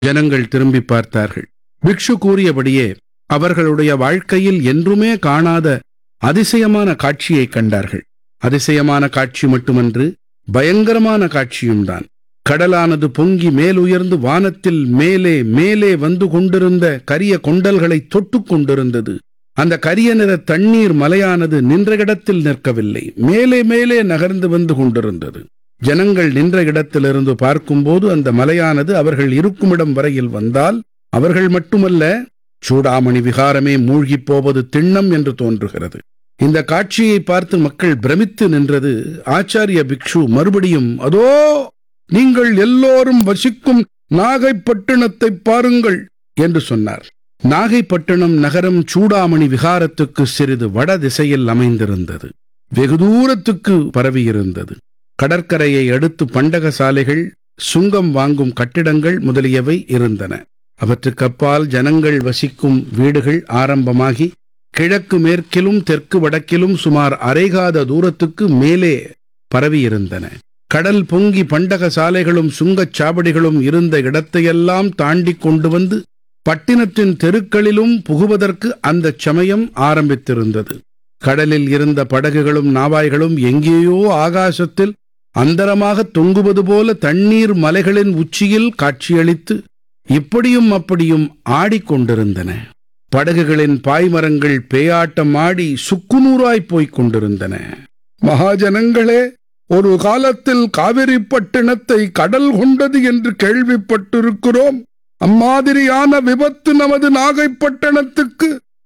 ஜனங்கள் திரும்பி பார்த்தார்கள் பிக்ஷு கூறியபடியே அவர்களுடைய வாழ்க்கையில் என்றுமே காணாத அதிசயமான காட்சியைக் கண்டார்கள் அதிசயமான காட்சி மட்டுமன்று பயங்கரமான காட்சியும்தான் கடலானது பொங்கி மேலுயர்ந்து வானத்தில் மேலே மேலே வந்து கொண்டிருந்த கரிய கொண்டல்களை தொட்டுக் கொண்டிருந்தது அந்த கரிய நிற தண்ணீர் மலையானது நின்ற இடத்தில் நிற்கவில்லை மேலே மேலே நகர்ந்து வந்து கொண்டிருந்தது ஜனங்கள் நின்ற இடத்திலிருந்து பார்க்கும்போது அந்த மலையானது அவர்கள் இருக்குமிடம் வரையில் வந்தால் அவர்கள் மட்டுமல்ல சூடாமணி விகாரமே மூழ்கிப் போவது திண்ணம் என்று தோன்றுகிறது இந்த காட்சியை பார்த்து மக்கள் பிரமித்து நின்றது ஆச்சாரிய பிக்ஷு மறுபடியும் அதோ நீங்கள் எல்லோரும் வசிக்கும் நாகைப்பட்டினத்தை பாருங்கள் என்று சொன்னார் நாகைப்பட்டினம் நகரம் சூடாமணி விகாரத்துக்கு சிறிது வட திசையில் அமைந்திருந்தது வெகு தூரத்துக்கு பரவியிருந்தது கடற்கரையை அடுத்து பண்டக சாலைகள் சுங்கம் வாங்கும் கட்டிடங்கள் முதலியவை இருந்தன அவற்றுக்கு அப்பால் ஜனங்கள் வசிக்கும் வீடுகள் ஆரம்பமாகி கிழக்கு மேற்கிலும் தெற்கு வடக்கிலும் சுமார் அரைகாத தூரத்துக்கு மேலே பரவியிருந்தன கடல் பொங்கி பண்டக சாலைகளும் சுங்கச் சாவடிகளும் இருந்த இடத்தையெல்லாம் தாண்டி கொண்டு வந்து பட்டினத்தின் தெருக்களிலும் புகுவதற்கு அந்தச் சமயம் ஆரம்பித்திருந்தது கடலில் இருந்த படகுகளும் நாவாய்களும் எங்கேயோ ஆகாசத்தில் அந்தரமாக தொங்குவது போல தண்ணீர் மலைகளின் உச்சியில் காட்சியளித்து இப்படியும் அப்படியும் ஆடிக்கொண்டிருந்தன படகுகளின் பாய்மரங்கள் பேயாட்டம் ஆடி சுக்குநூறாய் போய்க் கொண்டிருந்தன மகாஜனங்களே ஒரு காலத்தில் காவிரி பட்டினத்தை கடல் கொண்டது என்று கேள்விப்பட்டிருக்கிறோம் அம்மாதிரியான விபத்து நமது நாகைப்பட்டினத்துக்கு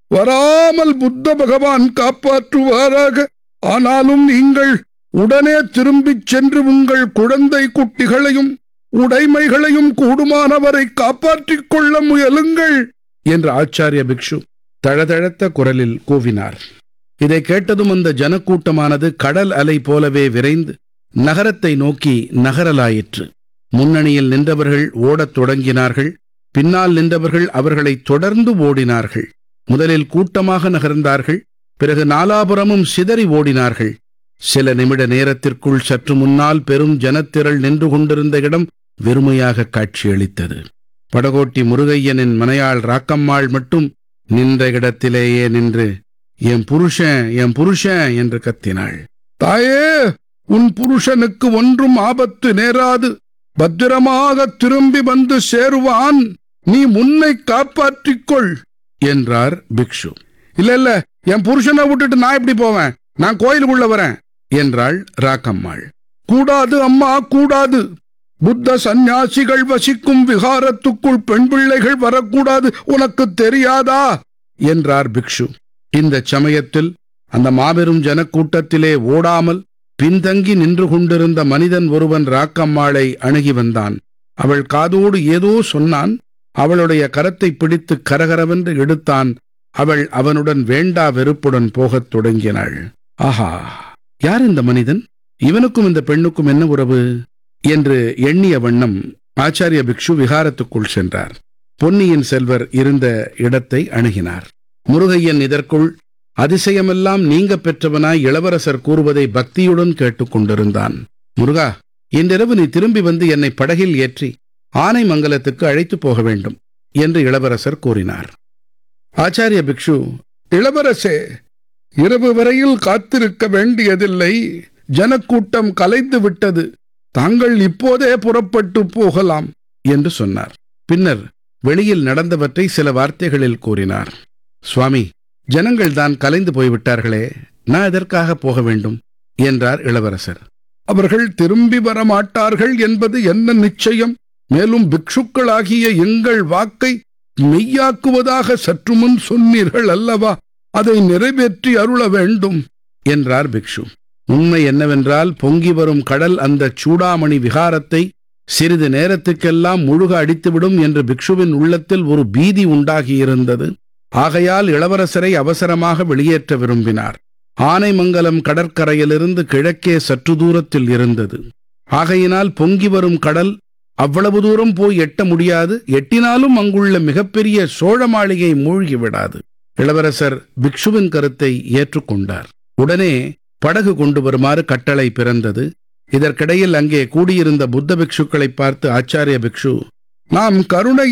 வராமல் புத்த பகவான் காப்பாற்றுவாராக ஆனாலும் நீங்கள் உடனே திரும்பிச் சென்று உங்கள் குழந்தை குட்டிகளையும் உடைமைகளையும் கூடுமானவரை காப்பாற்றிக் கொள்ள முயலுங்கள் என்று ஆச்சாரிய பிக்ஷு தழதழத்த குரலில் கூவினார் இதை கேட்டதும் அந்த ஜனக்கூட்டமானது கடல் அலை போலவே விரைந்து நகரத்தை நோக்கி நகரலாயிற்று முன்னணியில் நின்றவர்கள் ஓடத் தொடங்கினார்கள் பின்னால் நின்றவர்கள் அவர்களை தொடர்ந்து ஓடினார்கள் முதலில் கூட்டமாக நகர்ந்தார்கள் பிறகு நாலாபுரமும் சிதறி ஓடினார்கள் சில நிமிட நேரத்திற்குள் சற்று முன்னால் பெரும் ஜனத்திரள் நின்று கொண்டிருந்த இடம் வெறுமையாக காட்சியளித்தது படகோட்டி முருகையனின் மனையாள் ராக்கம்மாள் மட்டும் நின்ற இடத்திலேயே நின்று என் புருஷன் என் புருஷன் என்று கத்தினாள் தாயே உன் புருஷனுக்கு ஒன்றும் ஆபத்து நேராது பத்திரமாக திரும்பி வந்து சேருவான் நீ முன்னை காப்பாற்றிக் கொள் என்றார் பிக்ஷு இல்ல இல்ல என் புருஷனை விட்டுட்டு நான் எப்படி போவேன் நான் கோயிலுக்குள்ள வரேன் என்றாள் ராக்கம்மாள் கூடாது அம்மா கூடாது புத்த சந்நியாசிகள் வசிக்கும் விகாரத்துக்குள் பெண் பிள்ளைகள் வரக்கூடாது உனக்கு தெரியாதா என்றார் பிக்ஷு இந்த சமயத்தில் அந்த மாபெரும் ஜனக்கூட்டத்திலே ஓடாமல் பின்தங்கி நின்று கொண்டிருந்த மனிதன் ஒருவன் ராக்கம்மாளை அணுகி வந்தான் அவள் காதோடு ஏதோ சொன்னான் அவளுடைய கரத்தை பிடித்து கரகரவென்று எடுத்தான் அவள் அவனுடன் வேண்டா வெறுப்புடன் போகத் தொடங்கினாள் ஆஹா யார் இந்த மனிதன் இவனுக்கும் இந்த பெண்ணுக்கும் என்ன உறவு என்று எண்ணிய வண்ணம் ஆச்சாரிய பிக்ஷு விகாரத்துக்குள் சென்றார் பொன்னியின் செல்வர் இருந்த இடத்தை அணுகினார் முருகையன் இதற்குள் அதிசயமெல்லாம் நீங்க பெற்றவனாய் இளவரசர் கூறுவதை பக்தியுடன் கேட்டுக்கொண்டிருந்தான் முருகா இன்றிரவு நீ திரும்பி வந்து என்னை படகில் ஏற்றி ஆனைமங்கலத்துக்கு அழைத்து போக வேண்டும் என்று இளவரசர் கூறினார் ஆச்சாரிய பிக்ஷு இளவரசே இரவு வரையில் காத்திருக்க வேண்டியதில்லை ஜனக்கூட்டம் கலைந்து விட்டது தாங்கள் இப்போதே புறப்பட்டு போகலாம் என்று சொன்னார் பின்னர் வெளியில் நடந்தவற்றை சில வார்த்தைகளில் கூறினார் சுவாமி ஜனங்கள் தான் கலைந்து போய்விட்டார்களே நான் எதற்காக போக வேண்டும் என்றார் இளவரசர் அவர்கள் திரும்பி வர மாட்டார்கள் என்பது என்ன நிச்சயம் மேலும் பிக்ஷுக்களாகிய எங்கள் வாக்கை மெய்யாக்குவதாக சற்று முன் சொன்னீர்கள் அல்லவா அதை நிறைவேற்றி அருள வேண்டும் என்றார் பிக்ஷு உண்மை என்னவென்றால் பொங்கி வரும் கடல் அந்த சூடாமணி விகாரத்தை சிறிது நேரத்துக்கெல்லாம் முழுக அடித்துவிடும் என்று பிக்ஷுவின் உள்ளத்தில் ஒரு பீதி உண்டாகியிருந்தது ஆகையால் இளவரசரை அவசரமாக வெளியேற்ற விரும்பினார் ஆனைமங்கலம் கடற்கரையிலிருந்து கிழக்கே சற்று தூரத்தில் இருந்தது ஆகையினால் பொங்கி வரும் கடல் அவ்வளவு தூரம் போய் எட்ட முடியாது எட்டினாலும் அங்குள்ள மிகப்பெரிய சோழ மாளிகை மூழ்கி விடாது இளவரசர் பிக்ஷுவின் கருத்தை ஏற்றுக்கொண்டார் உடனே படகு கொண்டு வருமாறு கட்டளை பிறந்தது இதற்கிடையில் அங்கே கூடியிருந்த புத்த பிக்ஷுக்களை பார்த்து ஆச்சாரிய பிக்ஷு நாம் கருணை